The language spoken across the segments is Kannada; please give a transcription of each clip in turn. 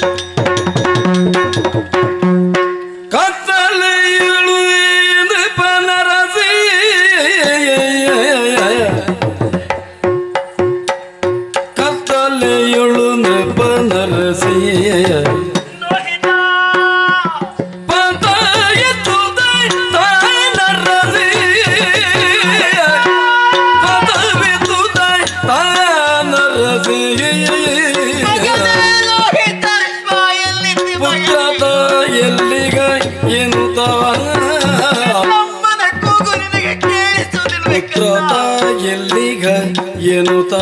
ಕತ್ತಲೆಯಳು ನೃಪನರಸಿ ಕತ್ತಲೆಯಳು ನೃಪನರಸಿ ಲೋಹಿತ ಪದಯತು ತಾನರಸಿ ಪದವಿತು ತಾನರಸಿ ಮಗನೇ ಲೋಹಿತ ಬಾಯಲ್ಲಿದ್ದಿ ಪುತ್ರತ ಎಲ್ಲಿಗ ಎನ್ನುತ್ತ ಅಮ್ಮನ ಕೂಗು ನಿನಗೆ ಕೇಳಿಸುವುದಿಲ್ವೇ ಪುತ್ರತ ಎಲ್ಲಿಗ ಎನ್ನುತ್ತ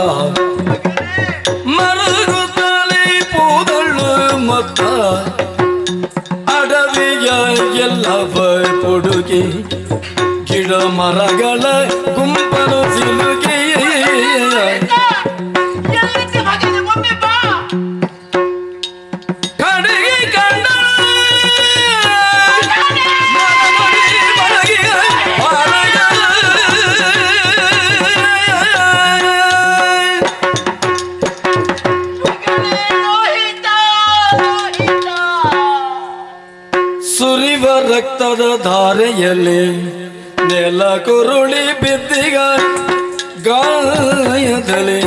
ಮರಗುತ್ತಲೇ ಪೂದಳ್ಳು ಮತ್ತ ಅಡವಿಯ ಎಲ್ಲವ ಪುಡುಗಿ ಗಿಡ ಮರಗಳ ಗುಂಪನು ಸಿಲುಕಿ ಎಲ್ಲಿದ್ದಿ ಮಗನೇ ಒಮ್ಮೆ ಬಾ ಕಡೆಗೆ ಕಂಡ ಮರಮಡಿ ಮರಗಿಯ ಮರಗಳ ಮಗನೇ ಲೋಹಿತ ಲೋಹಿತ ಸುರಿವ ರಕ್ತದ ಧಾರೆಯಲ್ಲಿ ನೆಲ ಕುರುಳಿ ಬಿದ್ದಿಗ ಗಾಯದಲ್ಲಿ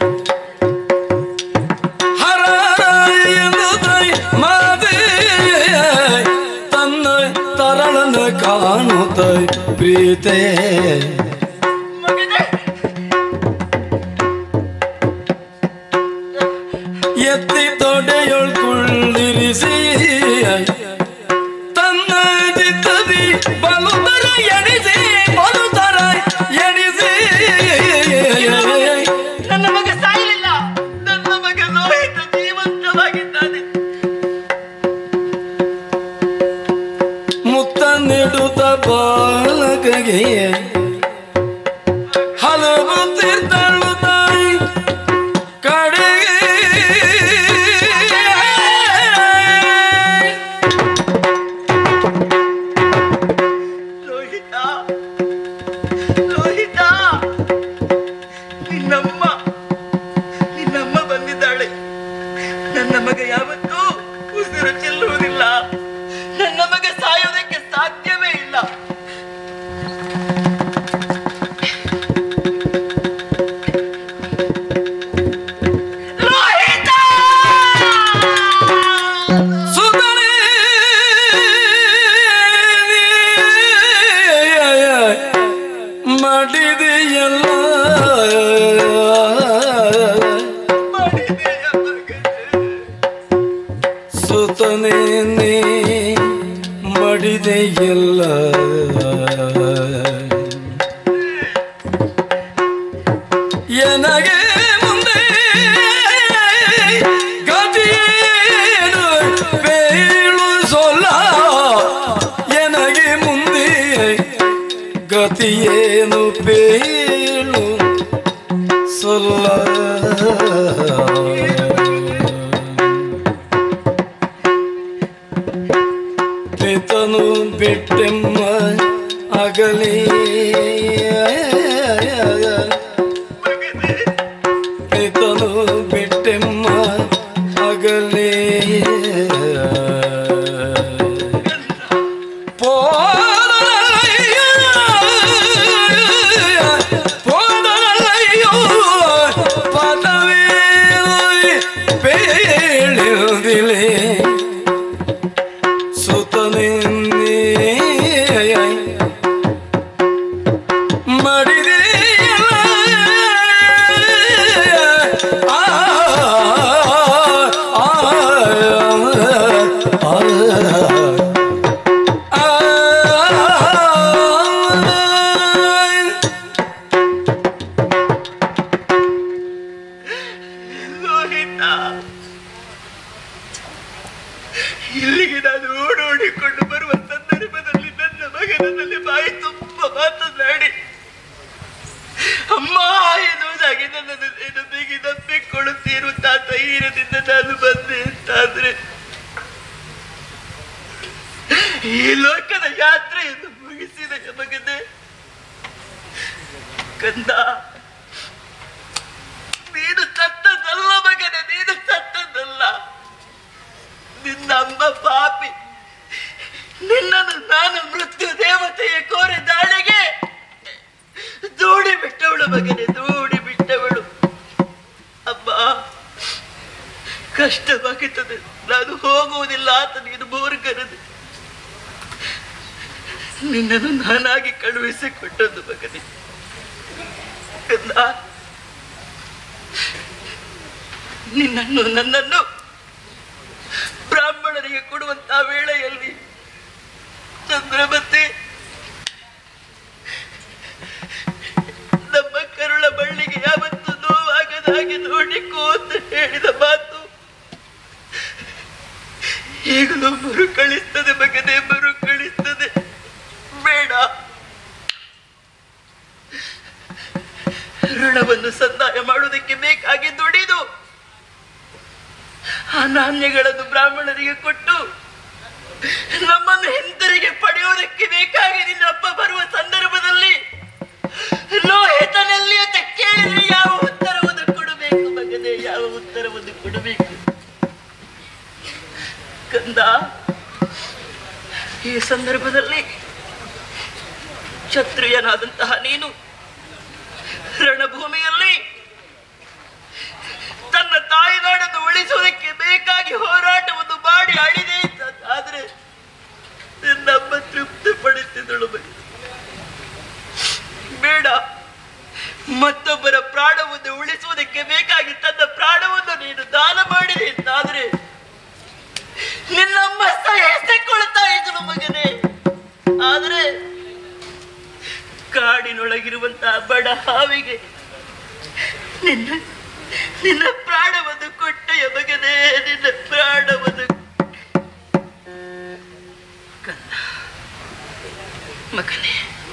ಹರಾಯನುದೈ ಮಾದೆ ತನ್ನ ತರಳನ ಕಾಣುತ್ತೈ ಪ್ರೀತೆ ಮಗನೇ ಎತ್ತಿ ತೊಡೆಯೊಳ್ ಕುಳ್ಳಿರಿಸಿ ತನ್ನ ಚಿತ್ತದಿ ಬಲುತರ ಎಣಿಸಿ ಬಲುತರ ಎಣಿಸಿ ನನ್ನ ಮಗ ಸಾಯಲಿಲ್ಲ ನನ್ನ ಮಗ ಲೋಹಿತ ಜೀವಂತವಾಗಿದ್ದಾನೆ ಮುತ್ತ ನೀಡುತ್ತ ಬಾಲಕಗೆ ಹಲವು ತೀರ್ಥಳು ತಾಯಿ ಕಡೆಗೆ ಲೋಹಿತ ಲೋಹಿತ ನಿನ್ನಮ್ಮ ನಿನ್ನಮ್ಮ ಬಂದಿದ್ದಾಳೆ ನನ್ನ ಮಗ ಯಾವತ್ತೂ ಉಸಿರು ಚೆಲ್ಲುವುದಿಲ್ಲ ನನ್ನ ಮಗ ಸಾಯೋದಕ್ಕೆ ಸಾಧ್ಯವೇ ಇಲ್ಲ ಲೋಹಿತ! ಸುಧನೆ ಮಾಡಿದೆಯಲ್ಲ ಮಾಡಿದೆಯ ಮಗನೇ? ಸುತನೆ ನೀ ಮಡಿದೆಯಲ್ಲ ಎನಗೆ ಮುಂದೆ ಗತಿಯೇನು ಬೇಳು ಸೊಲ್ಲ ಎನಗೆ ಮುಂದೆ ಗತಿಯೇನು ಬೇಳು ಸೊಲ್ಲ ಪಿತನು ಬಿಟ್ಟೆಮ್ಮ ಅಗಲಿ ಪಿತನು ಬಿಟ್ಟೆಮ್ಮ ಅಗಲಿ ಪೋದರಲ್ಲಯ್ಯ, ಪೋದರಲ್ಲಯ್ಯೋ, ಪದವೇ ಬೇಳೆದಿಲೆ ಸುತನೆ ಮಾಡಿದೆಯಲ್ಲ ಆ, ಆ, ಆ, ಆ. ಲೋಹಿತ ಇಲ್ಲಿಗೆ ನಾನು ಓಡೋಡಿಕೊಂಡು ಬರುವ ಸಂದರ್ಭದಲ್ಲಿ ನನ್ನ ಮಗನಲ್ಲಿ ಬಾಯಿ ತುಂಬ ಮಾತನಾಡಿ ಅಮ್ಮ ಎನ್ನುವುದಾಗಿ ನನ್ನನ್ನು ಏನು ಬಿಗಿ ತಪ್ಪಿಕೊಳ್ಳುತ್ತಿರುತ್ತಾ ಧೈರ್ಯದಿಂದ ನಾನು ಬಂದೆ ಅಂತಾದ್ರೆ ಈ ಲೋಕದ ಯಾತ್ರೆಯನ್ನು ಮುಗಿಸಿದ ಮಗನೇ ಕಂದ ನೀನು ಸತ್ತದಲ್ಲ ಮಗನೇ ನೀನು ಸತ್ತದಲ್ಲ ಅಮ್ಮ ಪಾಪಿ ನಿನ್ನನ್ನು ನಾನು ಮೃತ್ಯು ದೇವತೆಯ ಕೋರಿ ದಾಳಿಗೆ ದೂಡಿ ಬಿಟ್ಟವಳು ಮಗನೇ ದೂಡಿ ಬಿಟ್ಟವಳು ಅಮ್ಮ ಕಷ್ಟವಾಗುತ್ತದೆ ನಾನು ಹೋಗುವುದಿಲ್ಲ ಅಂತ ನೀನು ಮೂರ್ಖರದೆ ನಿನ್ನನ್ನು ನಾನಾಗಿ ಕಳುಹಿಸಿಕೊಟ್ಟದ್ದು ಮಗನೇ ಕಂದ ನಿನ್ನನ್ನು ನನ್ನನ್ನು ಬ್ರಾಹ್ಮಣರಿಗೆ ಕೊಡುವಂತಹ ವೇಳೆಯಲ್ಲಿ ಚಂದ್ರಮತಿ ನಮ್ಮ ಕರುಳ ಬಳ್ಳಿಗೆ ಯಾವತ್ತು ನೋವಾಗದ ಹಾಗೆ ನೋಡಿಕೋ ಅಂತ ಹೇಳಿದ ಮಾತು ಈಗಲೂ ಮರುಕಳಿಸ್ತದೆ ಮಗನೇ ಮರುಕಳಿಸ್ತದೆ ಬೇಡ ಋಣವನ್ನು ಸಂದಾಯ ಮಾಡುವುದಕ್ಕೆ ಬೇಕಾಗಿ ದುಡಿದು ಆ ನಾಣ್ಯಗಳನ್ನು ಬ್ರಾಹ್ಮಣರಿಗೆ ಕೊಟ್ಟು ನಮ್ಮನ್ನು ಹಿಂತಿರುಗಿ ಪಡೆಯುವುದಕ್ಕೆ ಬೇಕಾಗಿ ನಿನ್ನ ಅಪ್ಪ ಬರುವ ಸಂದರ್ಭದಲ್ಲಿ ಲೋಹಿತನಲ್ಲಿ ಅಂತ ಕೇಳಿದ್ರೆ ಯಾವ ಉತ್ತರವನ್ನು ಕೊಡಬೇಕು ಮಗನೇ ಯಾವ ಉತ್ತರವನ್ನು ಕೊಡಬೇಕು ಕಂದ ಈ ಸಂದರ್ಭದಲ್ಲಿ ಕ್ಷತ್ರಿಯನಾದಂತಹ ನೀನು ರಣಭೂಮಿಯಲ್ಲಿ ತನ್ನ ತಾಯಿನಾಡನ್ನು ಉಳಿಸುವುದಕ್ಕೆ ಬೇಕಾಗಿ ಹೋರಾಟವನ್ನು ಮಾಡಿ ಅಳಿದೆ ಅಂತ ಆದ್ರೆ ನಿನ್ನಮ್ಮ ತೃಪ್ತಿ ಪಡಿಸಿದಳು ಮಗನೇ. ಬೇಡ ಮತ್ತೊಬ್ಬರ ಪ್ರಾಣವನ್ನು ಉಳಿಸುವುದಕ್ಕೆ ಬೇಕಾಗಿ ತನ್ನ ಪ್ರಾಣವನ್ನು ನೀನು ದಾನ ಮಾಡಿದೆ ಅಂತಾದ್ರೆ ನಿನ್ನಮ್ಮ ಸಹಿಸಿಕೊಳ್ತಾ ಇದ್ದಳು ಮಗನೇ ಆದ್ರೆ ಕಾಡಿನೊಳಗಿರುವಂತಹ ಬಡ ಹಾವಿಗೆ ನಿನ್ನ ನಿನ್ನ ಪ್ರಾಣವನ್ನು ಕೊಟ್ಟೆಯ ಮಗನೇ ನಿನ್ನ ಪ್ರಾಣವನ್ನು ಕಂದ ಮಗನೇ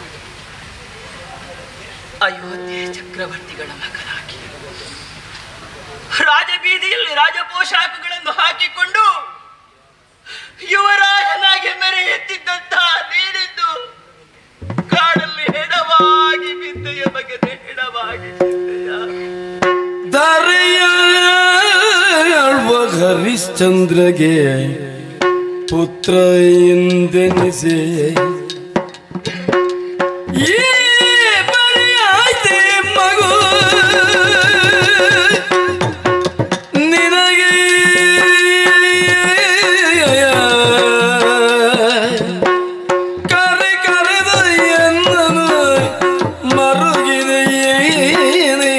ಅಯೋಧ್ಯೆ ಚಕ್ರವರ್ತಿಗಳ ಮಗನಾಗಿ ರಾಜಬೀದಿಯಲ್ಲಿ ರಾಜಪೋಷಾಕಗಳನ್ನು ಹಾಕಿಕೊಂಡು ಯುವರಾಜನಾಗಿ ಮೆರೆಯುತ್ತಿದ್ದಂತಹ ನೀನಿದ್ದು ಕಾಡಲ್ಲಿ ಹೆಣವಾಗಿ ಬಿದ್ದೆಯ ಮಗನೇ ಹೆಣವಾಗಿ ಬಿದ್ದೆಯ ದಾರಿಯಾಳ್ವ ಹರಿಶ್ಚಂದ್ರಗೆ ಪುತ್ರ ಎಂದೆನಿಸೆ ಈ ಬರಿಯಾಯ್ತೆ ಮಗು ನಿನಗೆ ಕರೆ ಕರೆದ ಎಂದನು ಮರುಗಿದೆಯೇನೇ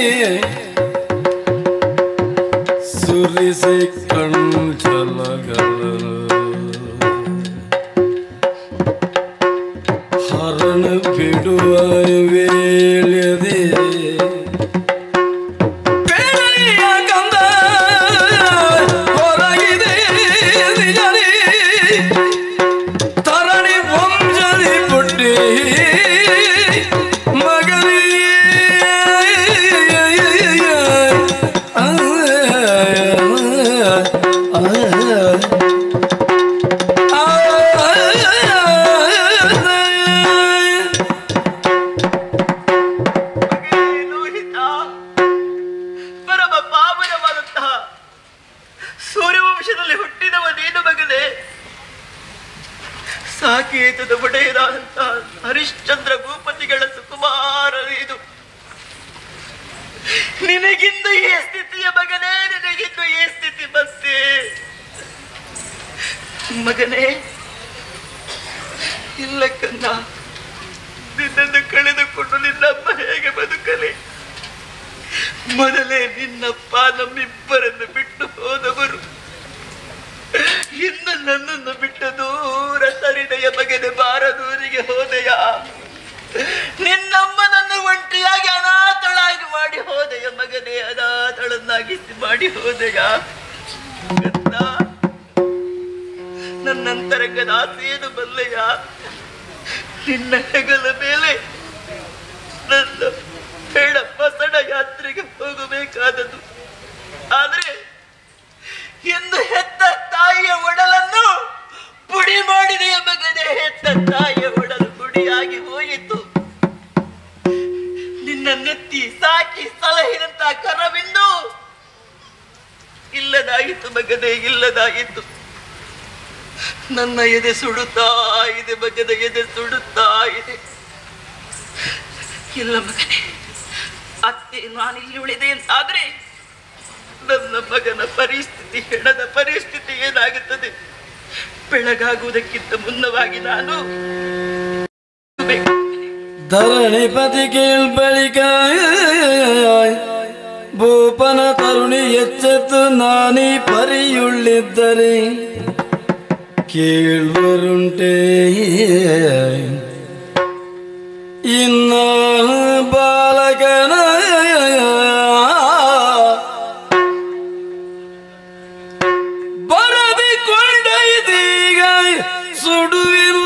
ಸುರಿಸಿ ಕಣ್ಚಲಗಲರು ಹರಣ ಬಿಡುವ ವೇಳೆದೆ ಬೇಳೆಯ ಗಂಧ ಹೊರಗಿದೆ ನಿಜನೇ ತರಣಿ ವಂಶದಿ ಪುಟ್ಟಿ ಮಗನೇ ಮಗನೇ ಲೋಹಿತ ಪರಮ ಪಾವನವಾದಂತಹ ಸೂರ್ಯವಂಶದಲ್ಲಿ ಹುಟ್ಟಿದವ ನೀನು ಮಗನೇ ಸಾಕೇತದ ಒಡೆಯರಾದಂತಹ ಹರಿಶ್ಚಂದ್ರ ಭೂಪತಿಗಳ ಸುಕುಮಾರ ನೀನು ನಿನಗಿಂದು ಈ ಸ್ಥಿತಿಯ ಮಗನೇ ನಿನಗಿಂದು ಈ ಸ್ಥಿತಿ ಬಂತೆ ಮಗನೇ ಇಲ್ಲ ಕನ್ನ ನಿನ್ನನ್ನು ಕಳೆದುಕೊಂಡು ನಿನ್ನಮ್ಮ ಹೇಗೆ ಬದುಕಲಿ ಮೊದಲೇ ನಿನ್ನಪ್ಪ ನಮ್ಮಿಬ್ಬರನ್ನು ಬಿಟ್ಟು ಹೋದವರು ಇನ್ನು ನನ್ನನ್ನು ಬಿಟ್ಟು ದೂರ ಸರಿದೆಯ ಮಗನೆ ಬಾರದೂರಿಗೆ ಹೋದೆಯ ನಿನ್ನಮ್ಮನನ್ನು ಒಂಟಿಯಾಗಿ ಅನಾಥಳಾಗಿ ಮಾಡಿ ಹೋದೆಯ ಮಗನೇ ಅನಾಥಳನ್ನಾಗಿಸಿ ಮಾಡಿ ಹೋದೆಯ ಗಂಧ, ನನ್ನಂತರಂಗದ ಆಸೆಯನ್ನು ಬಲ್ಲೆಯ ನಿನ್ನ ಹೆಗಲ ಮೇಲೆ ನನ್ನ ಬೇಡ ಬಸಡ ಯಾತ್ರೆಗೆ ಹೋಗಬೇಕಾದದ್ದು ಆದ್ರೆ ಎಂದು ಹೆತ್ತ ತಾಯಿಯ ಒಡಲನ್ನು ಪುಡಿ ಮಾಡಿದೆಯ ಮಗನೇ ಹೆತ್ತ ತಾಯಿಯ ಒಡಲು ಪುಡಿಯಾಗಿ ಹೋಯಿತು ನಿನ್ನ ನೆತ್ತಿ ಸಾಕಿ ಸಲಹಿದಂತ ಕರವಿಂದು ಇಲ್ಲದಾಯಿತು ಮಗನೇ ಇಲ್ಲದಾಯಿತು ನನ್ನ ಎದೆ ಸುಡುತ್ತಾ ಇದೆ ಮಗನ ಎದೆ ಸುಡುತ್ತಾ ಇದೆ ಇಲ್ಲ ಮಗನೇ ಅತ್ತೆ ನಾನಿಲ್ಲಿ ಉಳಿದೆ ಅಂತಾದ್ರೆ ನನ್ನ ಮಗನ ಪರಿಸ್ಥಿತಿ ಹೆಣದ ಪರಿಸ್ಥಿತಿ ಏನಾಗುತ್ತದೆ ಬೆಳಗಾಗುವುದಕ್ಕಿಂತ ಮುನ್ನವಾಗಿ ನಾನು ಧರಣಿಪತಿ ಕೇಳ್ಬಳಿಕ ಭೂಪನ ತರುಣಿ ಎಚ್ಚೆತ್ತು ನಾನಿ ಪರಿಯುಳ್ಳಿದ್ದರೆ ಕೇಳುವರುಂಟೆ ಇನ್ನ ಬಾಲಕನ ಬರದಿಕೊಂಡ ಇದೀಗ ಸುಡುವಿರು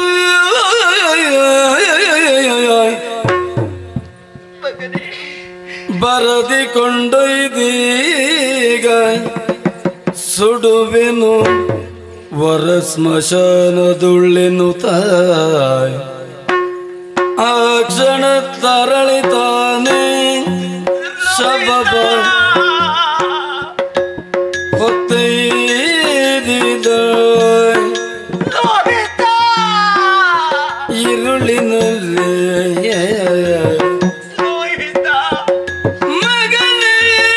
ಮಗನೇ ಬರದಿಕೊಂಡೊಯ್ದೀಗ ಸುಡುವೆನು ವರ ಸ್ಮಶಾನದುಳ್ಳೆನು ತಾಯ್ ಆ ಕ್ಷಣ ತರಳಿತಾನೆ ಶಬಬ ಹೊತ್ತೈದಿದ ಲೋಹಿತಾ! ഇരുളിനല്ലേ ಲೋಹಿತಾ! മകനേ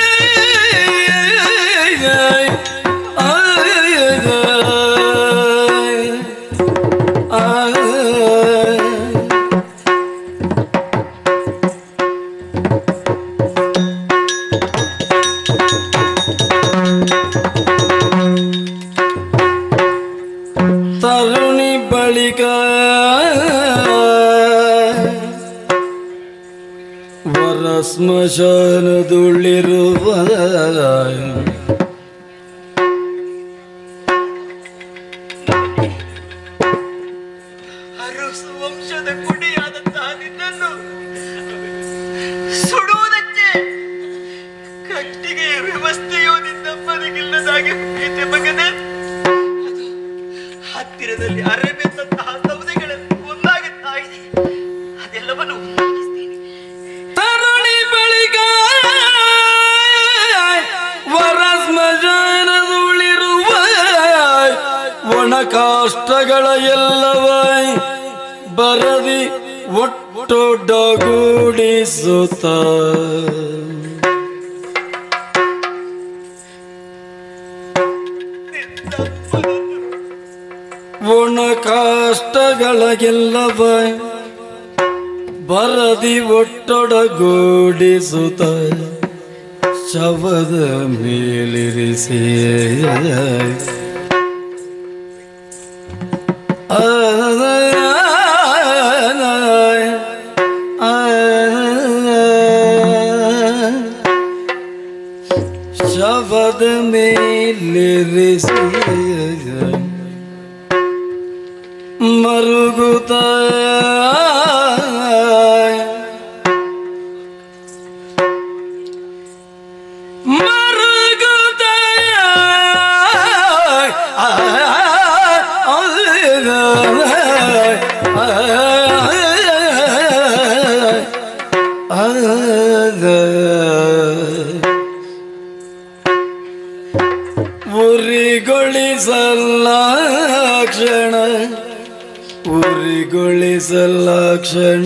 ತರುಣಿ ಬಳಿಕ ವರ ಸ್ಮಶಾನದುಳ್ಳಿರುವ ಅರಸು ವಂಶದ ಕುಡಿಯಾದಂತಹ ನಿನ್ನನ್ನು ಸುಡುವುದಕ್ಕೆ ಕಟ್ಟಿಗೆ ವ್ಯವಸ್ಥೆಯು ನಿನ್ನಪ್ಪನಿಗಿಲ್ಲದಾಗಿ ಹೋಗಿದೆ ಮಗನೇ ಅದು ಹತ್ತಿರದಲ್ಲಿ ಅರೆಬೆತ್ತಂತಹ ಸೌದೆಗಳನ್ನು ಒಂದಾಗುತ್ತಾ ಇದೆ ಅದೆಲ್ಲವನ್ನು ಒಂದಾಗಿಸ್ತೇನೆ ತರುಣಿ ಬಳಿಕ ವರ ಸ್ಮಶಾನದುಳ್ಳಿರುವ ಒಣ ಕಾಷ್ಟಗಳ ಎಲ್ಲವ ಬರದಿ ಒಟ್ಟೊಡ್ಡಗೂಡಿಸುತ್ತ ಒಣ ಕಾಷ್ಟಗಳಿಗೆಲ್ಲವ ಬರದಿ ಒಟ್ಟೊಡಗೂಡಿಸುತ್ತ ಶವದ ಮೇಲಿರಿಸಿ ಶವದ ಮೇಲಿರಿಸಿ ಮರುಗುತ್ತ ಮರುಗುತ್ತ ಉರಿಗೊಳಿಸಲಾಕ್ಷಣ ಉರಿಗೊಳಿಸಲಾಕ್ಷಣ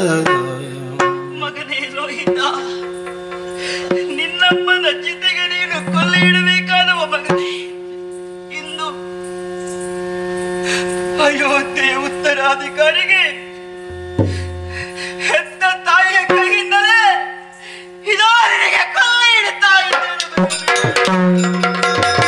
ಮಗನೇ ಲೋಹಿತ ನಿನ್ನಪ್ಪನ ಚಿತೆಗೆ ನೀನು ಕೊಲ್ಲೆ ಇಡಬೇಕಾದವ ಮಗನೇ ಇಂದು ಅಯೋಧ್ಯೆಯ ಉತ್ತರಾಧಿಕಾರಿಗೆ ಹೆತ್ತ ತಾಯಿಯ ಕೈಯಿಂದಲೇ ಇದೋ ನಿನಗೆ ಕೊಲ್ಲೆ ಇಡುತ್ತಾ ಇದ್ದೇನೆ ಮಗನೇ.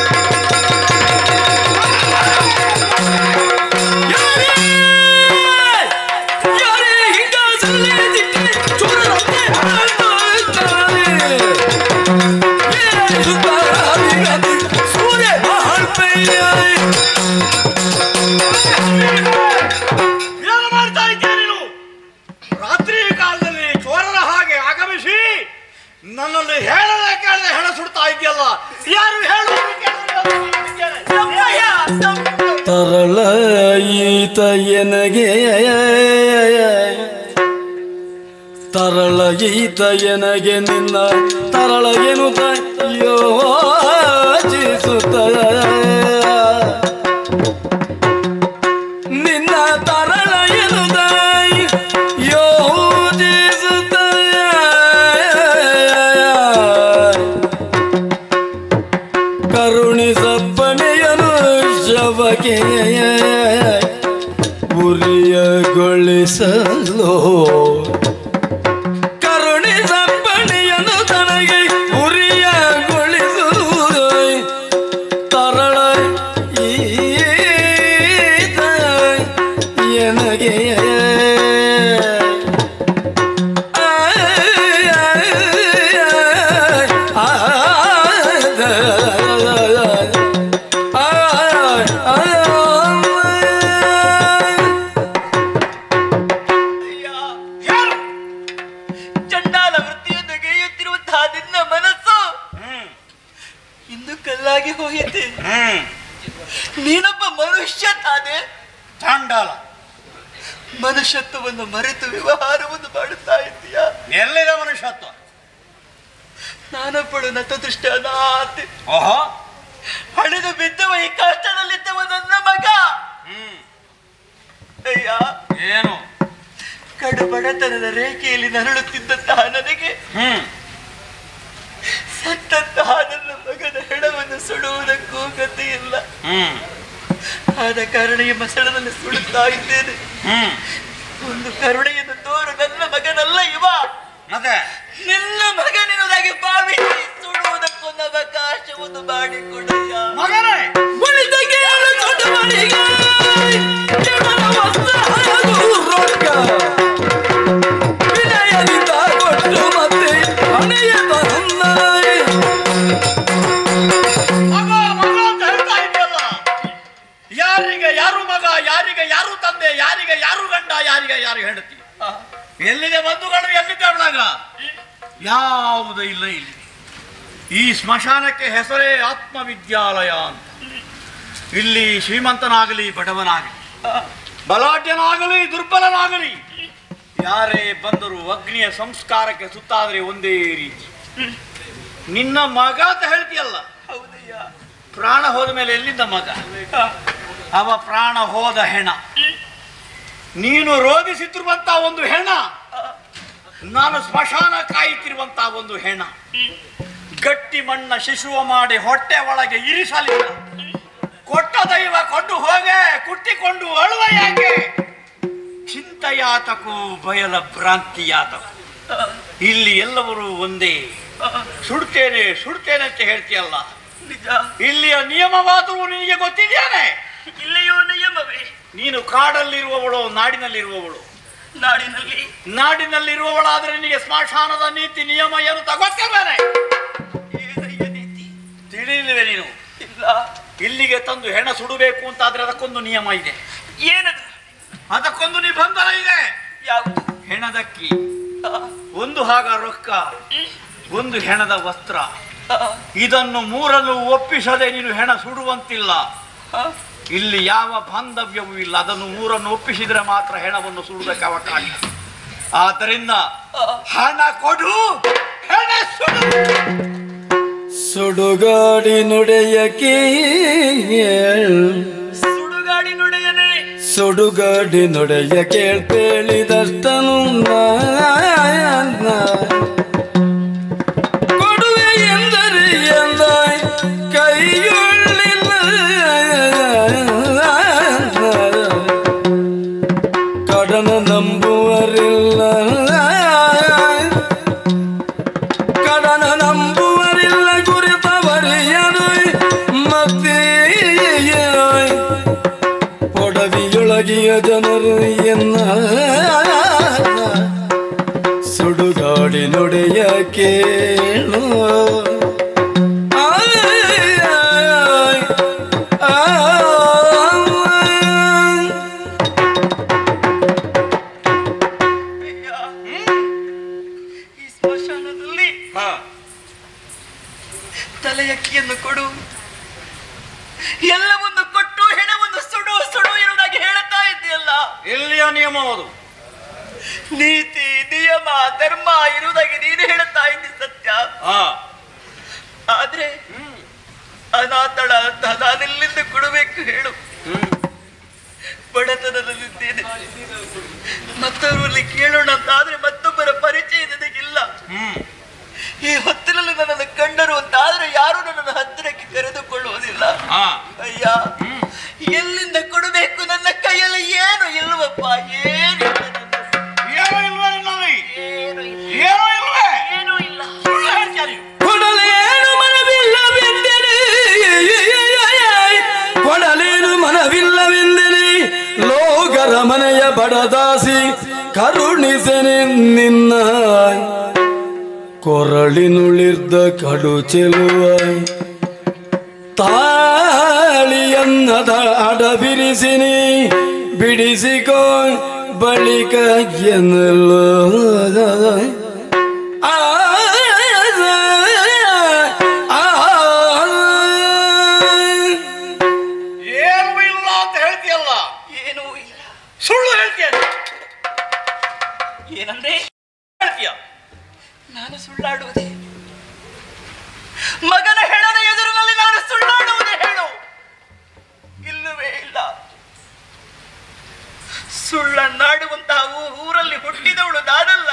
ಏನು ಮಾಡ್ತಾ ಇದ್ದೀಯ ನೀನು ರಾತ್ರಿ ಕಾಲದಲ್ಲಿ ಚೋರರ ಹಾಗೆ ಆಗಮಿಸಿ ನನ್ನನ್ನು ಹೇಳದೆ ಕೇಳದೆ ಹೆಣ ಸುಡ್ತಾ ಇದೆಯಲ್ಲ ಯಾರು ಹೇಳು ತಮ್ಮಯ್ಯ, ತಮ್ಮ- ತರಳ ಈತ ಎನಗೆ ತರಳ ಈತ ಎನಗೆ ನಿನ್ನ ತರಳ ಎನ್ನುತ್ತ ಯೋಚಿಸುತ್ತ ಸಪ್ಪನೆಯನು ಶವಕ್ಕೆ ಉರಿಯಗೊಳಿಸಲು ಕರುಣಿ ಸಪ್ಪನೆಯನು ತನಗೆ ಉರಿಯಗೊಳಿಸಲು ತರಳ ಈತ ಎನಗೆ ಅಯ್ಯ ಹೇಳು ಚಂಡಾಲ ವೃತ್ತಿಯನ್ನು ಗೇಯುತ್ತಿರುವಂತಹ ನಿನ್ನ ಮನಸ್ಸು ಹ್ಮ್ ಇಂದು ಕಲ್ಲಾಗಿ ಹೋಯಿತೆ ಹ್ಮ್ ನೀನೊಬ್ಬ ಮನುಷ್ಯ ತಾನೆ ಚಾಂಡಾಲ ಮನುಷ್ಯತ್ವವನ್ನು ಮರೆತು ವ್ಯವಹಾರವನ್ನು ಮಾಡುತ್ತಾ ಇದ್ದೀಯ ಎಲ್ಲಿದೆ ಮನುಷ್ಯತ್ವ ನಾನೊಬ್ಬಳು ನತದೃಷ್ಟ ಅನಾಥೆ ಓಹೋ ಹಳೆದು ಬಿದ್ದವ ಈ ಕಷ್ಟದಲ್ಲಿದ್ದವ ನನ್ನ ಮಗ ಹ್ಮ್ ಅಯ್ಯ ಏನು ಕಡು ಬಡತನದ ರೇಖೆಯಲ್ಲಿ ನರಳುತ್ತಿದ್ದಂತಹ ನನಗೆ ಹ್ಮ್ ಸತ್ತಂತಹ ನನ್ನ ಮಗನ ಹೆಣವನ್ನು ಸುಡುವುದಕ್ಕೂ ಗತಿ ಇಲ್ಲ ಹ್ಮ್ ಆದ ಕಾರಣ ಈ ಮಸಳದಲ್ಲಿ ಸುಡುತ್ತಾ ಇದ್ದೇನೆ ಹ್ಮ್ ಒಂದು ಕರುಣೆಯನ್ನು ತೋರು ನನ್ನ ಮಗನಲ್ಲ ಇವ ಮತ್ತೆ ನಿನ್ನ ಮಗನಿರುವುದಾಗಿ ಭಾವಿಸಿ ಸುಡುವುದಕ್ಕೊಂದು ಅವಕಾಶವನ್ನು ಮಾಡಿಕೊಡಯ್ಯ ಮಗನೇ ಮಗ ಮಗ ಅಂತ ಹೇಳ್ತಾ ಇದೆಯಲ್ಲ ಯಾರಿಗೆ ಯಾರು ಮಗ ಯಾರಿಗೆ ಯಾರು ತಂದೆ ಯಾರಿಗೆ ಯಾರು ಗಂಡ ಯಾರಿಗೆ ಯಾರು ಹೆಂಡತಿ ಎಲ್ಲಿದೆ ಬಂಧುಗಳು ಎಲ್ಲಿದೆ ಅವಳಾಗ ಯಾವುದು ಇಲ್ಲ ಇಲ್ಲಿ ಈ ಸ್ಮಶಾನಕ್ಕೆ ಹೆಸರೇ ಆತ್ಮವಿದ್ಯಾಲಯ ಅಂತ ಇಲ್ಲಿ ಶ್ರೀಮಂತನಾಗಲಿ ಬಡವನಾಗಲಿ ಬಲಾಢ್ಯನಾಗಲಿ ದುರ್ಬಲನಾಗಲಿ ಯಾರೇ ಬಂದರೂ ಅಗ್ನಿಯ ಸಂಸ್ಕಾರಕ್ಕೆ ಸುತ್ತಾದರೆ ಒಂದೇ ರೀತಿ ನಿನ್ನ ಮಗ ಅಂತ ಹೇಳ್ತೀಯಲ್ಲ ಹೌದಯ್ಯ ಪ್ರಾಣ ಹೋದ ಮೇಲೆ ಎಲ್ಲಿದ್ದ ಮಗ ಅವ ಪ್ರಾಣ ಹೋದ ಹೆಣ ನೀನು ರೋಧಿಸುತ್ತಿರುವಂತ ಒಂದು ಹೆಣ ನಾನು ಸ್ಮಶಾನ ಕಾಯುತ್ತಿರುವಂತ ಒಂದು ಹೆಣ ಗಟ್ಟಿ ಮಣ್ಣ ಶಿಶುವ ಮಾಡಿ ಹೊಟ್ಟೆ ಒಳಗೆ ಇರಿಸಲಿಲ್ಲ ಕೊಟ್ಟ ದೈವ ಕೊಂಡು ಹೋಗೆ ಕುಟ್ಟಿಕೊಂಡು ಅಳುವ ಯಾಕೆ ಚಿಂತೆಯಾತಕು ಬಯಲ ಭ್ರಾಂತಿಯಾತಕು ಇಲ್ಲಿ ಎಲ್ಲವರು ಒಂದೇ ಸುಡ್ತೇನೆ ಸುಡ್ತೇನೆ ಅಂತ ಹೇಳ್ತೀಯಲ್ಲ ನಿಜ ಇಲ್ಲಿಯ ನಿಯಮವಾದರೂ ನಿನಗೆ ಗೊತ್ತಿದೆಯಾನೆ ಇಲ್ಲಿಯೂ ನಿಯಮವೇ ನೀನು ಕಾಡಲ್ಲಿರುವವಳು ನಾಡಿನಲ್ಲಿರುವವಳು ನಾಡಿನಲ್ಲಿ ನಾಡಿನಲ್ಲಿರುವವಳಾದ್ರೆ ನಿನಗೆ ಸ್ಮಶಾನದ ನೀತಿ ನಿಯಮ ಏನು ತಗೋತೇನೆ ಏನಯ್ಯ ನೀತಿ ತಿಳಿಲಿವೆ ನೀನು ಇಲ್ಲ ಇಲ್ಲಿಗೆ ತಂದು ಹೆಣ ಸುಡಬೇಕು ಅಂತಾದ್ರೆ ಅದಕ್ಕೊಂದು ನಿಯಮ ಇದೆ ಏನದು ಅದಕ್ಕೊಂದು ನಿಬಂಧನ ಇದೆ ಯಾವುದು ಹೆಣದಕ್ಕಿ ಆ, ಒಂದು ಹಾಗ ರೊಕ್ಕ ಹ್ಮ್, ಒಂದು ಹೆಣದ ವಸ್ತ್ರ ಆ, ಇದನ್ನು ಮೂರನ್ನು ಒಪ್ಪಿಸದೆ ನೀನು ಹೆಣ ಸುಡುವಂತಿಲ್ಲ ಆ, ಇಲ್ಲಿ ಯಾವ ಬಾಂಧವ್ಯವೂ ಇಲ್ಲ ಅದನ್ನು ಮೂರನ್ನು ಒಪ್ಪಿಸಿದ್ರೆ ಮಾತ್ರ ಹೆಣವನ್ನು ಸುಡುವುದಕ್ಕೆ ಅವಕಾಶ ಆದ್ದರಿಂದ ಆ. ಹಣ ಕೊಡು ಹೆಣ ಸುಡು ಸುಡುಗಾಡಿ ನುಡೆಯ ಕೇಳ್ ಸುಡುಗಾಡಿ ನುಡಿಯನೇ ಸುಡುಗಾಡಿ ನುಡೆಯ ಕೇಳ್ಪೇಳಿದಷ್ಟನು ಕೊಡುವೆ ಎಂದರೆ ಎಂದ ಕೈಯೊಳ್ಳಿಲ್ಲ ಕಡನ ನಂಬುವರಿಲ್ಲ ಕಡನ ನಂಬುವರಿಲ್ಲ ಗುರಿತವರಿಯನು ಮತ್ತೆ ಒಡವಿಯೊಳಗಿಯ ಜನರು ಎನ್ನ ಸುಡುಗಾಡಿ ನುಡೆಯ ಕೇಳು ಆಯ್, ಆಯ್, ಆಯ್. ಅಯ್ಯ, ಈ ಸ್ಮಶಾನದಲ್ಲಿ ತಲೆಯಕ್ಕಿಯನ್ನು ಕೊಡು ಎಲ್ಲವನ್ನು ಕೊಟ್ಟು ಹೆಣವನ್ನು ಸುಡು ಸುಡು ಎನ್ನುವುದಾಗಿ ಹೇಳುತ್ತಾ ಇದ್ದೀಯಲ್ಲ ಇಲ್ಲಿಯ ನಿಯಮವದು ನೀತಿ ನಿಯಮ ಧರ್ಮ ಇರುವುದಾಗಿ ನೀನು ಹೇಳುತ್ತಾ ಇದ್ದಿ ಸತ್ಯ ಆ, ಆದ್ರೆ ಅನಾಥಳ ಅಂತ ನಾನೆಲ್ಲಿಂದ ಕೊಡಬೇಕು ಹೇಳು ಹ್ಮ್. ಬಡತನದಲ್ಲಿದ್ದೇನೆ ಮತ್ತವರಲ್ಲಿ ಕೇಳೋಣ ಅಂತ ಆದ್ರೆ ಮತ್ತೊಬ್ಬರ ಪರಿಚಯ ನನಗಿಲ್ಲ ಹ್ಮ್ ಈ ಹೊತ್ತಿನಲ್ಲಿ ನನ್ನನ್ನು ಕಂಡರು ಅಂತ ಆದ್ರೆ ಯಾರು ನನ್ನನ್ನು ಹತ್ತಿರಕ್ಕೆ ಕರೆದುಕೊಳ್ಳುವುದಿಲ್ಲ ಹಾ ಅಯ್ಯ ಎಲ್ಲಿಂದ ಕೊಡಬೇಕು ನನ್ನ ಕೈಯಲ್ಲಿ ಏನು ಇಲ್ವಪ್ಪ ಏನು ಇಲ್ಲ ನನ್ನ ಹತ್ರ. ಏನೂ ಇಲ್ವೇ ನಿನ್ನಲ್ಲಿ ಏನು ಇಲ್ಲ ಏನೂ ಇಲ್ವೇ ಏನೂ ಇಲ್ಲ ಸುಳ್ಳು ಹೇಳ್ತೀಯ ನೀವು. ಕೊಡಲೇನು ಮನವಿಲ್ಲವೆಂದೆನೆ ಕೊಡಲೇನು ಮನವಿಲ್ಲವೆಂದೆನೆ ಲೋಕರ ಮನೆಯ ಬಡದಾಸಿ ಕರುಣಿಸೆನೆ ನಿನ್ನ ಕೊರಳಿನುಳಿರ್ದ ಕಡು ಚೆಲುವ ತಾಳಿಯನ್ನದ ಅಡಬಿರಿಸಿನಿ ಬಿಡಿಸಿಕೋ ಬಳಿಕ ಎನ್ನಲು ಆ ಏನೂ ಇಲ್ಲ ಅಂತ ಹೇಳ್ತೀಯಲ್ಲ ಏನೂ ಇಲ್ಲ ಸುಳ್ಳು ಹೇಳ್ತೀಯ ನೀನು. ಏನಂದ್ರೆ ಹೇಳ್ತೀಯ ನಾನು ಸುಳ್ಳಾಡುವುದೇ ಮಗನ ಹೆಣದ ಎದುರಿನಲ್ಲಿ ನಾನು ಸುಳ್ಳಾಡುವುದೇ ಹೇಳು ಇಲ್ಲವೇ ಇಲ್ಲ ಸುಳ್ಳನ್ನಾಡುವಂತಹ ಊ- ಊರಲ್ಲಿ ಹುಟ್ಟಿದವಳು ನಾನಲ್ಲ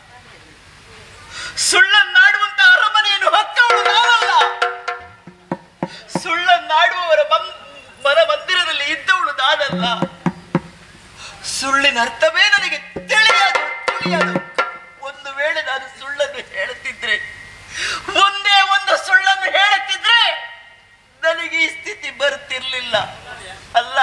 ಸುಳ್ಳನ್ನಾಡುವಂತಹ ಅರಮನೆಯನ್ನು ಹೊತ್ತವಳು ನಾನಲ್ಲ ಸುಳ್ಳನ್ನಾಡುವವರ ಮನ್- ಮನ ಮಂದಿರದಲ್ಲಿ ಇದ್ದವಳು ನಾನಲ್ಲ ಸುಳ್ಳಿನ ಅರ್ಥವೇ ನನಗೆ ತಿಳಿಯದು ತಿಳಿಯದು ಒಂದು ವೇಳೆ ನಾನು ಸುಳ್ಳನ್ನು ಹೇಳುತ್ತಿದ್ರೆ ಒಂದೇ ಒಂದು ಸುಳ್ಳನ್ನು ಹೇಳುತ್ತಿದ್ರೆ ನನಗೆ ಈ ಸ್ಥಿತಿ ಬರುತ್ತಿರ್ಲಿಲ್ಲ ಅಲ್ಲ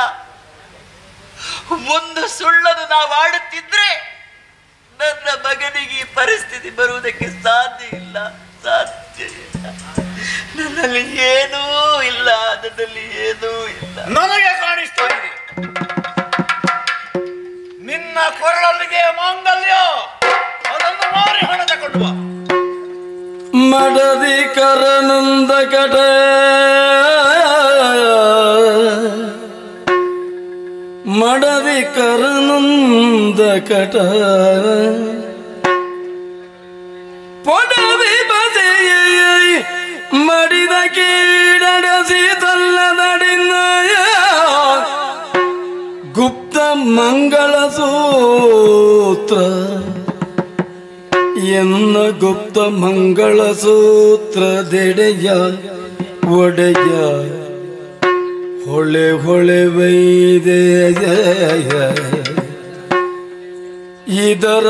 ಒಂದು ಸುಳ್ಳನ್ನು ನಾವು ಆಡುತ್ತಿದ್ರೆ ನನ್ನ ಮಗನಿಗೆ ಈ ಪರಿಸ್ಥಿತಿ ಬರುವುದಕ್ಕೆ ಸಾಧ್ಯ ಇಲ್ಲ ಸಾಧ್ಯ ಇಲ್ಲ ನನ್ನಲ್ಲಿ ಏನೂ ಇಲ್ಲ ನನ್ನಲ್ಲಿ ಏನೂ ಇಲ್ಲ ನನಗೆ ಕಾಣಿಸ್ತಾ ಇದೆ ನಿನ್ನ ಕೊರಳಲ್ಲಿಗೆ ಮಾಂಗಲ್ಯ ಅದನ್ನು ಮಾರಿ ಹಣ ತಗೊಂಡು ಬಾ ಮಡದಿ ಕರನಂದ ಕಟ ಮಡದಿ ಕರನಂದ ಕಟ ಪೊಡವಿ ಬಸೆಯ ಮಡಿದ ಕೀಡಸಿ ತಲ್ಲದಡಿನ ಗುಪ್ತ ಮಂಗಳ ಸೂತ್ರ ಎನ್ನ ಗುಪ್ತ ಮಂಗಳ ಸೂತ್ರದೆಡೆಯ ಒಡೆಯ ಹೊಳೆ ಹೊಳೆ ವೈದೆ ಇದರ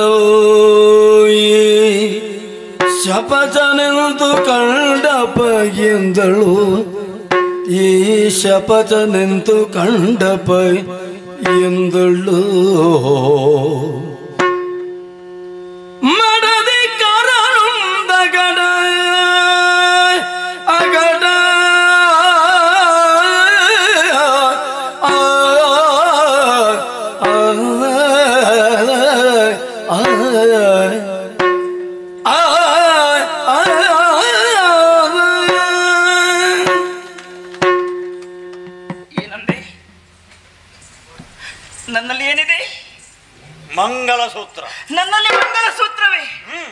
ಶಪಚನೆಂದು ಕಂಡಪ ಎಂದಳು ಈ ಶಪಚನೆಂದು ಕಂಡಪ ಎಂದಳು ಮಡದಿ ಕರನುಂದ ಗಡ ಅಗಡ ಆ, ಆ, ಆ, ಆ, ಆ, ಏನಂದ್ರೆ ನನ್ನಲ್ಲಿ ಏನಿದೆ ಮಂಗಲ ಸೂತ್ರ ನನ್ನಲ್ಲಿ ಮಂಗಲ ಸೂತ್ರವೇ ಹ್ಮ್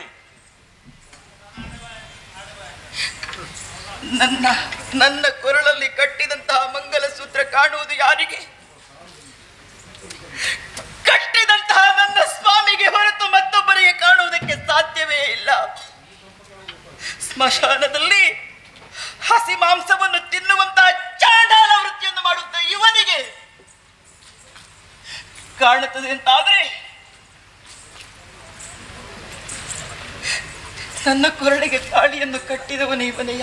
ನನ್ನ ನನ್ನ ಕೊರಳಲ್ಲಿ ಕಟ್ಟಿದಂತಹ ಮಂಗಲ ಸೂತ್ರ ಕಾಣುವುದು ಯಾರಿಗೆ ಕಟ್ಟಿದಂತಹ ನನ್ನ ಸ್ವಾಮಿಗೆ ಹೊರತು ಮತ್ತೊಬ್ಬರಿಗೆ ಕಾಣುವುದಕ್ಕೆ ಸಾಧ್ಯವೇ ಇಲ್ಲ ಸ್ಮಶಾನದಲ್ಲಿ ಹಸಿ ಮಾಂಸವನ್ನು ತಿನ್ನುವಂತಹ ಚಾಂಡಾಲ ವೃತ್ತಿಯನ್ನು ಮಾಡುತ್ತ ಇವನಿಗೆ ಕಾಣುತ್ತದೆ ಅಂತಾದ್ರೆ ನನ್ನ ಕೊರಳಿಗೆ ತಾಳಿಯನ್ನು ಕಟ್ಟಿದವನು ಇವನೆಯ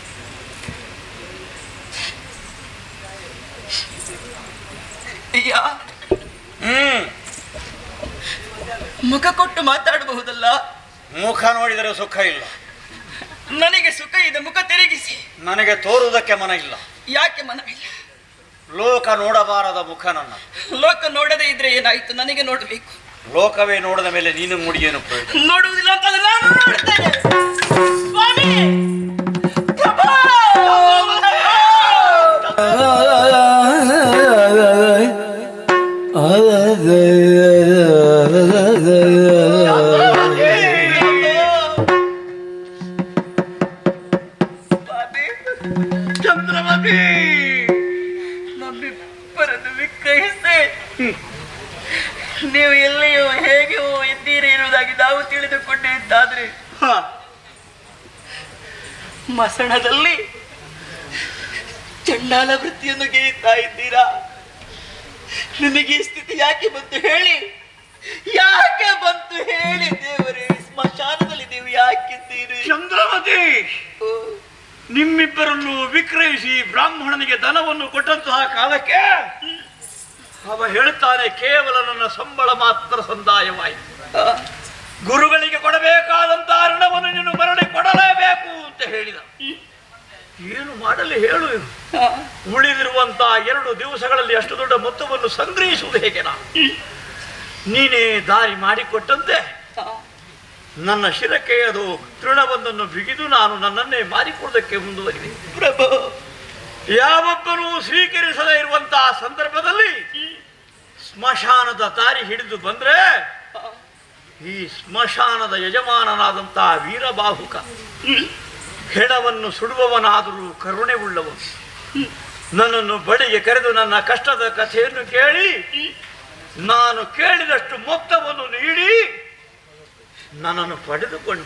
ಅಯ್ಯ ಹ್ಮ್ ಮುಖ ಕೊಟ್ಟು ಮಾತಾಡಬಹುದಲ್ಲ ಮುಖ ನೋಡಿದರೆ ಸುಖ ಇಲ್ಲ ನನಗೆ ಸುಖ ಇದೆ ಮುಖ ತಿರುಗಿಸಿ ನನಗೆ ತೋರುವುದಕ್ಕೆ ಮನ ಇಲ್ಲ ಯಾಕೆ ಮನವಿಲ್ಲ ಲೋಕ ನೋಡಬಾರದ ಮುಖ ನನ್ನ ಲೋಕ ನೋಡದೇ ಇದ್ರೆ ಏನಾಯ್ತು ನನಗೆ ನೋಡಬೇಕು ಲೋಕವೇ ನೋಡಿದ ಮೇಲೆ ನೀನು ನೋಡಿ ಏನು ಪ್ರಯೋಜನ ನೋಡುವುದಿಲ್ಲ ಅಂತಂದ್ರೆ ನಾನು ನೋಡ್ತೇನೆ ಸ್ವಾಮಿ ಪ್ರಭು! ಸ್ವಾಮಿ, ಚಂದ್ರಮತಿ ನಮ್ಮಿಬ್ಬರನ್ನು ವಿಗ್ರಹಿಸಿ ನೀವು ಎಲ್ಲಿಯೋ ಹೇಗೆಯೋ ಇದ್ದೀರಿ ಎನ್ನುವುದಾಗಿ ನಾವು ತಿಳಿದುಕೊಂಡಿದ್ದಾದ್ರೆ ಮಸಣದಲ್ಲಿ ಚಂಡಾಲ ವೃತ್ತಿಯನ್ನು ಗೇಯುತ್ತಾ ಇದ್ದೀರಾ ನಿಮಗೆ ಈ ಸ್ಥಿತಿ ಯಾಕೆ ಬಂತು ಹೇಳಿ ಯಾಕೆ ಬಂತು ಹೇಳಿ ದೇವರೇ ಸ್ಮಶಾನದಲ್ಲಿ ನೀವು ಯಾಕಿದ್ದೀರಿ ಚಂದ್ರಮತಿ ಓ, ನಿಮ್ಮಿಬ್ಬರನ್ನು ವಿಕ್ರಯಿಸಿ ಬ್ರಾಹ್ಮಣನಿಗೆ ಧನವನ್ನು ಕೊಟ್ಟಂತಹ ಕಾಲಕ್ಕೆ ಅವ ಹೇಳ್ತಾನೆ ಕೇವಲ ನನ್ನ ಸಂಬಳ ಮಾತ್ರ ಸಂದಾಯವಾಯಿತು ಆ, ಗುರುಗಳಿಗೆ ಕೊಡಬೇಕಾದಂತಹ ಋಣವನ್ನು ನೀನು ಮರಳಿ ಕೊಡಲೇಬೇಕು ಅಂತ ಹೇಳಿದ ಏನು ಮಾಡಲಿ ಹೇಳು ಆ, ಉಳಿದಿರುವಂತಹ ಎರಡು ದಿವಸಗಳಲ್ಲಿ ಅಷ್ಟು ದೊಡ್ಡ ಮೊತ್ತವನ್ನು ಸಂಗ್ರಹಿಸುವುದು ಹೇಗೆ ನಾ ನೀನೇ ದಾರಿ ಮಾಡಿಕೊಟ್ಟಂತೆ ಆ, ನನ್ನ ಶಿರಕ್ಕೆ ಅದು ತೃಣವೊಂದನ್ನು ಬಿಗಿದು ನಾನು ನನ್ನನ್ನೇ ಮಾರಿಕೊಳ್ಳೋದಕ್ಕೆ ಮುಂದುವರಿದೆ ಪ್ರಭು ಯಾವೊಬ್ಬರೂ ಸ್ವೀಕರಿಸದೇ ಇರುವಂತಹ ಸಂದರ್ಭದಲ್ಲಿ ಸ್ಮಶಾನದ ದಾರಿ ಹಿಡಿದು ಬಂದ್ರೆ ಆ, ಈ ಸ್ಮಶಾನದ ಯಜಮಾನನಾದಂತಹ ವೀರಬಾಹುಕ ಹೆಣವನ್ನು ಸುಡುವವನಾದರೂ ಕರುಣೆ ಉಳ್ಳವನು ನನ್ನನ್ನು ಬಳಿಗೆ ಕರೆದು ನನ್ನ ಕಷ್ಟದ ಕಥೆಯನ್ನು ಕೇಳಿ ನಾನು ಕೇಳಿದಷ್ಟು ಮೊತ್ತವನ್ನು ನೀಡಿ ನನ್ನನ್ನು ಪಡೆದುಕೊಂಡ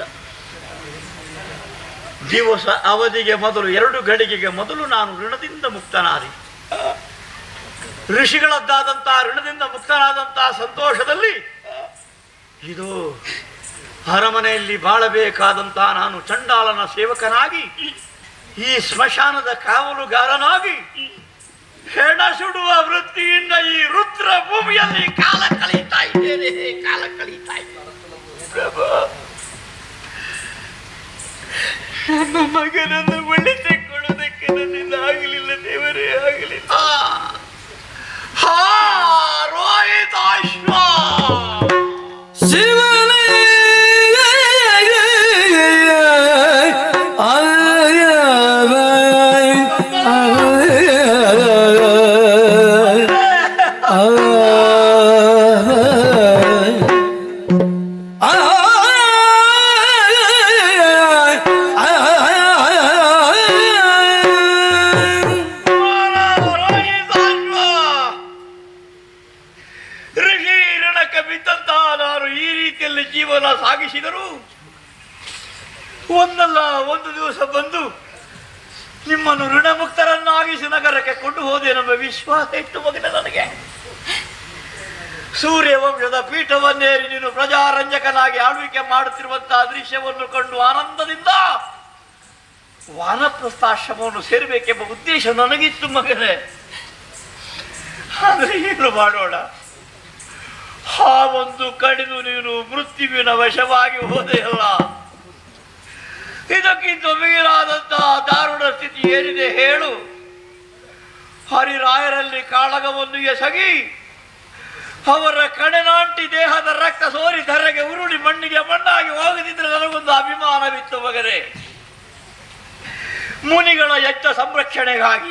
ದಿವಸ ಅವಧಿಗೆ ಮೊದಲು ಎರಡು ಗಳಿಗೆಗೆ ಮೊದಲು ನಾನು ಋಣದಿಂದ ಮುಕ್ತನಾದೆ ಋಷಿಗಳದ್ದಾದಂತಹ ಋಣದಿಂದ ಮುಕ್ತನಾದಂತಹ ಸಂತೋಷದಲ್ಲಿ ಇದು ಅರಮನೆಯಲ್ಲಿ ಬಾಳಬೇಕಾದಂತಹ ನಾನು ಚಂಡಾಲನ ಸೇವಕನಾಗಿ ಈ ಸ್ಮಶಾನದ ಕಾವಲುಗಾರನಾಗಿ ಹೆಣ ಸುಡುವ ವೃತ್ತಿಯಿಂದ ಈ ರುದ್ರ ಭೂಮಿಯಲ್ಲಿ ಕಾಲ ಕಳೀತಾ ಇದ್ದೇನೆ ಕಾಲ ಕಳೀತಾ ಇದ್ದೇನೆ ಪ್ರಭು ನನ್ನ ಮಗನನ್ನು ಉಳಿಸಿಕೊಳ್ಳುವುದಕ್ಕೆ ನನ್ನಿಂದ ಆಗಲಿಲ್ಲ ದೇವರೇ ಆಗಲಿಲ್ಲ ಆ, ಹಾ ರೋಹಿತಾಶ್ವ ಶಿವನೇ ಋಷಿ ಋಣಕ್ಕೆ ಬಿದ್ದಂತಹ ನಾನು ಈ ರೀತಿಯಲ್ಲಿ ಜೀವನ ಸಾಗಿಸಿದರು ಒಂದಲ್ಲ ಒಂದು ದಿವಸ ಬಂದು ನಿಮ್ಮನ್ನು ಋಣಮುಕ್ತರನ್ನಾಗಿಸಿ ನಗರಕ್ಕೆ ಕೊಂಡು ಹೋದೆ ನಮ್ಮ ವಿಶ್ವಾಸ ಇತ್ತು ಮಗನ ನನಗೆ ಸೂರ್ಯ ವಂಶದ ಪೀಠವನ್ನೇರಿ ನೀನು ಪ್ರಜಾರಂಜಕನಾಗಿ ಆಳ್ವಿಕೆ ಮಾಡುತ್ತಿರುವಂತಹ ದೃಶ್ಯವನ್ನು ಕಂಡು ಆನಂದದಿಂದ ವಾನಪ್ರಸ್ಥಾಶ್ರಮವನ್ನು ಸೇರಬೇಕೆಂಬ ಉದ್ದೇಶ ನನಗಿತ್ತು ಮಗನೇ ಆದರೆ ಏನು ಮಾಡೋಣ ಹಾವೊಂದು ಕಡಿದು ನೀನು ಮೃತ್ಯುವಿನ ವಶವಾಗಿ ಹೋದೆಯಲ್ಲ ಇದಕ್ಕಿಂತ ಮಿಗಿಲಾದಂತಹ ದಾರುಣ ಸ್ಥಿತಿ ಏನಿದೆ ಹೇಳು ಹರಿರಾಯರಲ್ಲಿ ಕಾಳಗವನ್ನು ಎಸಗಿ ಅವರ ಕಣೆನಾಂಟಿ ದೇಹದ ರಕ್ತ ಸೋರಿ ಧರೆಗೆ ಉರುಳಿ ಮಣ್ಣಿಗೆ ಮಣ್ಣಾಗಿ ಹೋಗದಿದ್ರೆ ನನಗೊಂದು ಅಭಿಮಾನವಿತ್ತು ಮಗನೇ ಮುನಿಗಳ ಎಚ್ಚ ಸಂರಕ್ಷಣೆಗಾಗಿ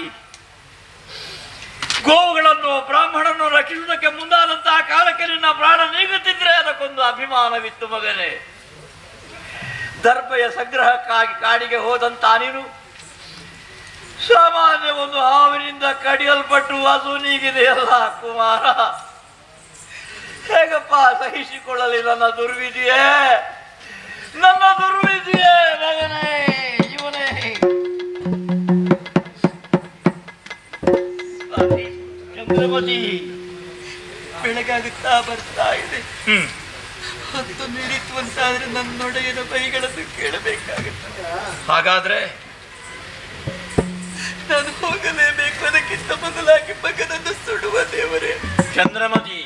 ಗೋವುಗಳನ್ನು ಬ್ರಾಹ್ಮಣನ್ನು ರಕ್ಷಿಸುವುದಕ್ಕೆ ಮುಂದಾದಂತಹ ಕಾಲಕ್ಕೆ ನಿನ್ನ ಪ್ರಾಣ ನೀಗುತ್ತಿದ್ರೆ ಅದಕ್ಕೊಂದು ಅಭಿಮಾನವಿತ್ತು ಮಗನೇ ದರ್ಭೆಯ ಸಂಗ್ರಹಕ್ಕಾಗಿ ಕಾಡಿಗೆ ಹೋದಂತ ನೀನು ಸಾಮಾನ್ಯ ಒಂದು ಹಾವಿನಿಂದ ಕಡಿಯಲ್ಪಟ್ಟು ಹಸು ನೀಗಿದೆಯಲ್ಲ ಕುಮಾರ ಹೇಗಪ್ಪ ಸಹಿಸಿಕೊಳ್ಳಲಿ ನನ್ನ ದುರ್ವಿಧಿಯೇ ನನ್ನ ದುರ್ವಿಧಿಯೇ ಮಗನೇ ಇವನೇ ಸ್ವಾಮಿ, ಚಂದ್ರಮತಿ ಬೆಳಗಾಗುತ್ತಾ ಬರ್ತಾ ಇದೆ ಹೊತ್ತು ಮೀರಿತು ಅಂತಾದ್ರೆ ನನ್ನೊಡೆಯನ ಬೈಗಳನ್ನು ಕೇಳಬೇಕಾಗುತ್ತೆ ಹಾಗಾದ್ರೆ ನಾನು ಹೋಗಲೇಬೇಕು ಅದಕ್ಕಿಂತ ಮೊದಲಾಗಿ ಮಗನನ್ನು ಸುಡುವ ದೇವರೇ ಚಂದ್ರಮತಿ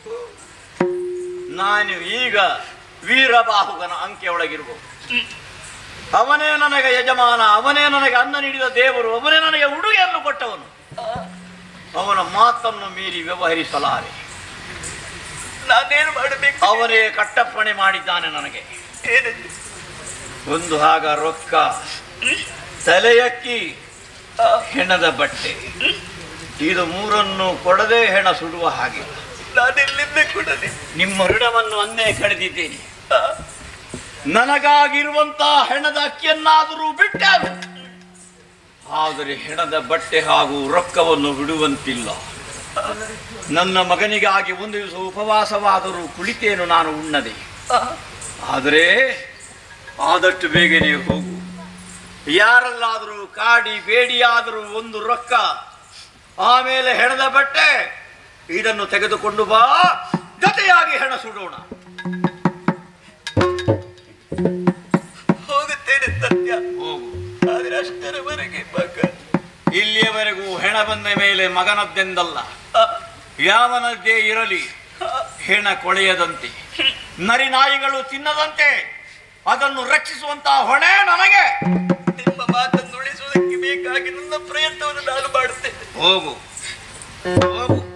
ನಾನು ಈಗ ವೀರಬಾಹುಗನ ಅಂಕೆ ಒಳಗಿರ್ಬೋದು ಅವನೇ ನನಗೆ ಯಜಮಾನ ಅವನೇ ನನಗೆ ಅನ್ನ ನೀಡಿದ ದೇವರು ಅವನೇ ನನಗೆ ಉಡುಗೆಯನ್ನು ಕೊಟ್ಟವನು ಅವನ ಮಾತನ್ನು ಮೀರಿ ವ್ಯವಹರಿಸಲಾರೆ ನಾನೇನು ಮಾಡಬೇಕು ಅವನೇ ಕಟ್ಟಪ್ಪಣೆ ಮಾಡಿದ್ದಾನೆ ನನಗೆ ಏನೆಂದು ಒಂದು ಹಾಗ ರೊಕ್ಕ ತಲೆಯಕ್ಕಿ ಹೆಣದ ಬಟ್ಟೆ ಇದು ಮೂರನ್ನು ಕೊಡದೆ ಹೆಣ ಸುಡುವ ಹಾಗೆ ನಾನೆಲ್ಲಿಂದ ಕೊಡಲಿ ನಿಮ್ಮ ಋಣವನ್ನು ಅನ್ನೇ ಕಳೆದಿದ್ದೇನೆ ನನಗಾಗಿರುವಂತಹ ಹೆಣದ ಅಕ್ಕಿಯನ್ನಾದರೂ ಬಿಟ್ಟೆ ಆದರೆ ಹೆಣದ ಬಟ್ಟೆ ಹಾಗೂ ರೊಕ್ಕವನ್ನು ಬಿಡುವಂತಿಲ್ಲ ನನ್ನ ಮಗನಿಗಾಗಿ ಒಂದು ದಿವಸ ಉಪವಾಸವಾದರೂ ಕುಳಿತೇನು ನಾನು ಉಣ್ಣದೆ ಆದರೆ ಆದಷ್ಟು ಬೇಗನೆ ಹೋಗು ಯಾರಲ್ಲಾದರೂ ಕಾಡಿ ಬೇಡಿಯಾದರೂ ಒಂದು ರೊಕ್ಕ ಆಮೇಲೆ ಹೆಣದ ಬಟ್ಟೆ ಇದನ್ನು ತೆಗೆದುಕೊಂಡು ಬಾ ಜೊತೆಯಾಗಿ ಹೆಣ ಸುಡೋಣ ಹೋಗುತ್ತೇನೆ ಸತ್ಯ ಹೋಗು ಆದ್ರೆ ಅಷ್ಟರವರೆಗೆ ಮಗ ಇಲ್ಲಿಯವರೆಗೂ ಹೆಣ ಬಂದ ಮೇಲೆ ಮಗನದ್ದೆಂದಲ್ಲ ಆ, ಯಾವನದ್ದೇ ಇರಲಿ ಹೆಣ ಕೊಳೆಯದಂತೆ ನರಿ ನಾಯಿಗಳು ತಿನ್ನದಂತೆ ಅದನ್ನು ರಕ್ಷಿಸುವಂತಹ ಹೊಣೆ ನನಗೆ ನಿಮ್ಮ ಮಾತನ್ನು ಉಳಿಸುವುದಕ್ಕೆ ಬೇಕಾಗಿ ನನ್ನ ಪ್ರಯತ್ನವನ್ನು ನಾನು ಮಾಡುತ್ತೇನೆ ಹೋಗು ಹೋಗು